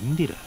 ఇందిరా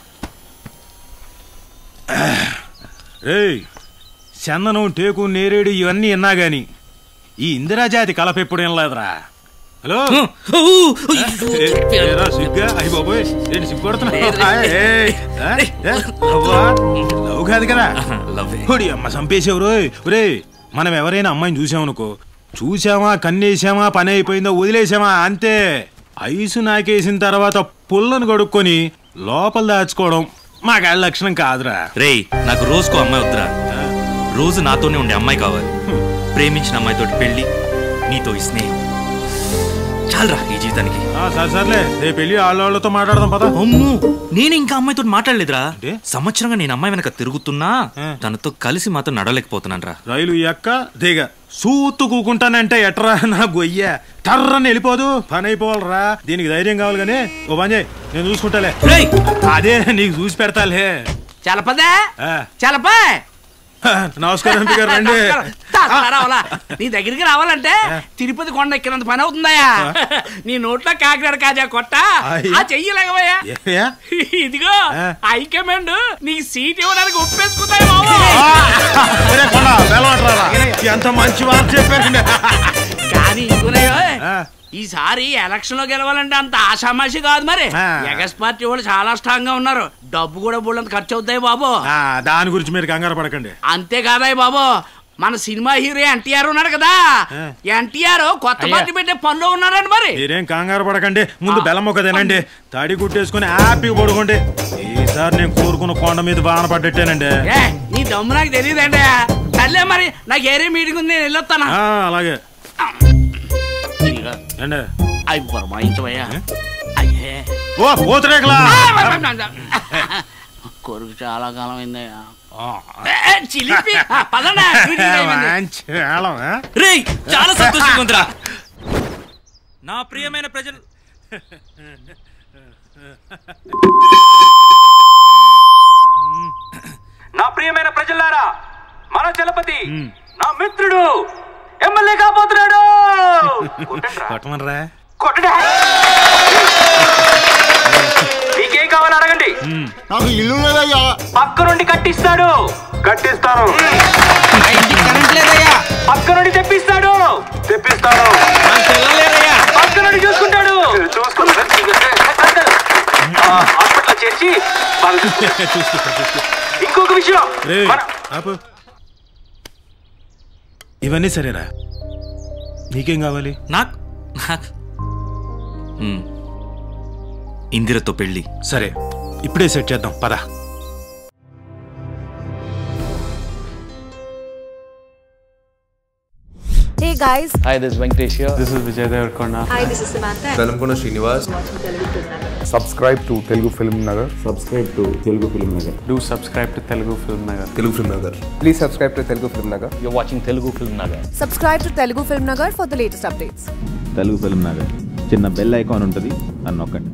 రేయ్ చందనం టేకు నేరేడు ఇవన్నీ విన్నా గాని ఈ ఇందిరాజాతి కలప ఎప్పుడు వినలేదురా హలో ఏ, ఏరా సిగ్గా అయ్యి బాబోయ్ ఏంటి సిగ్గు కొడుతున్నావు? ఆయ్, ఏయ్, ఆ, ఏ, లవ్వా? లవ్ కాదు కదా లవ్వే. ఒడి అమ్మ చంపేసావు రోయ్ ఒరే మనం ఎవరైనా అమ్మాయిని చూసామనుకో చూసామా కన్నేసామా పని అయిపోయిందో వదిలేసామా అంతే ఐసు నాకేసిన తర్వాత పుల్లను కడుక్కొని లోపల దాచుకోవడం మాకు ఆ లక్షణం కాదురా రేయ్ నాకు రోజుకో అమ్మాయి వద్దురా రోజు నాతోనే ఉండే అమ్మాయి కావాలి ప్రేమించిన అమ్మాయితోటి పెళ్లి నీతో ఈ స్నేహం చాలరా ఈ జీవితానికి ఆ, సరే సర్లే రేపు వెళ్ళి వాళ్ళతో మాట్లాడదాం పద అమ్ము నేను ఇంకా అమ్మాయితో మాట్లాడలేదురా అంటే? సంవత్సరంగా నేను అమ్మాయి వెనక తిరుగుతున్నా ఆ. తనతో కలిసి మాత్రం నడవలేకపోతున్నాను రా రైలు ఎక్క దిగ సూత్తు కూకుంటానంటే ఎట్రా నా గొయ్య టర్రని వెళ్ళిపోదు పని అయిపోవాలరా దీనికి ధైర్యం కావాలి కానీ ఓ పని చేయి నేను చూసుకుంటాలే రేయ్ అదే నీకు చూసి పెడతాలే చలపదే ఆ. చలపా నమస్కారం ఎంపీ గారు రండి రావాలా నీ దగ్గరికి రావాలంటే తిరుపతి కొండ ఎక్కినంత పని అవుతుందయ్యా నీ నోట్లో కాకినాడ కాజా కొట్ట అయ్య. ఆ చెయ్యలేకపోయా ఏమయ్యా? ఇదిగో ఆ. హైకమాండ్ నీకు సీట్ ఇవ్వడానికి ఒప్పేసుకుంటాయి బాబు ఆ! ఒరే కొండ, బెల్లవట్రారా. ఎంత మంచి వార్త చెప్పారండి కానీ ఇదిగోనయ్యో ఆ. ఈసారి ఎలక్షన్ లో గెలవాలంటే అంత ఆషామాషి కాదు మరి ఆ. ఎగస్ పార్టీ వాళ్ళు చాలా స్ట్రాంగ్ గా ఉన్నారు డబ్బు కూడా బుల్లంత ఖర్చు అవుతాయి బాబు ఆ, దాని గురించి మీరు కంగారు పడకండి అంతేకాదయ్య బాబు మన సినిమా హీరో ఎన్టీఆర్ ఉన్నాడు కదా ఆ. ఎన్టీఆర్ కొత్త పార్టీ పెట్టే పనిలో ఉన్నాడండి మరి మీరేం కంగారు పడకండి ముందు బెల్లం మొక్క తినండి తాడి గుట్టేసుకుని హ్యాపీగా పడుకోండి ఈసారి నేను కోరుకున్న కొండ మీద వాన పడ్డట్టేనండి ఏ నీ దమ్ము నాకు తెలియదండి సర్లే మరి నాకు ఏరే మీటింగ్ ఉంది నేను వెళ్ళొస్తాను ఆ, అలాగే అండి అవి పురమాయించవయ్యా అయ్యే ఓ పూతరేకలా కొడుకు చాలా కాలం అయిందయ్యా ఏ, చిలిపి ఆ, పదండి మీటింగ్ టైం అయింది. మంచి వేళం, ఆ? రేయ్ చాలా సంతోషంగా ఉందిరా నా ప్రియమైన ప్రజలు నా ప్రియమైన ప్రజలారా మన చలపతి నా మిత్రుడు ఎమ్మెల్యే కాబోతున్నాడు కొట్టమనరా కొట్టడా మీకేం కావాలని అడగండి నాకు ఇల్లు లేదయ్యా పక్క నుండి కట్టిస్తాడు కట్టిస్తాను పక్క నుండి తెప్పిస్తాడు తెప్పిస్తాడు పక్క నుండి చూసుకుంటాడు హాస్పిటల్ చేర్చి బాగా చూసుకుంటాడు. ఇంకొక విషయం రేయ్, మన- ఆపు. ఇవన్నీ సరేరా నీకేం కావాలి నాకు నాకు మ్. ఇందిరతో పెళ్ళి సరే ఇప్పుడే సెట్ చేద్దాం పద Hey guys, Hi, this is Venkatesh here. This is Vijay Devarkonda. hi, this is Samantha. Velankonda Srinivas subscribe to Telugu Film Nagar Do subscribe to Telugu Film Nagar. Telugu Film Nagar please subscribe to Telugu Film Nagar You're watching Telugu Film Nagar. Subscribe to Telugu Film Nagar for the latest updates. Telugu Film Nagar చిన్న bell icon ఉంటుంది అని నొక్కండి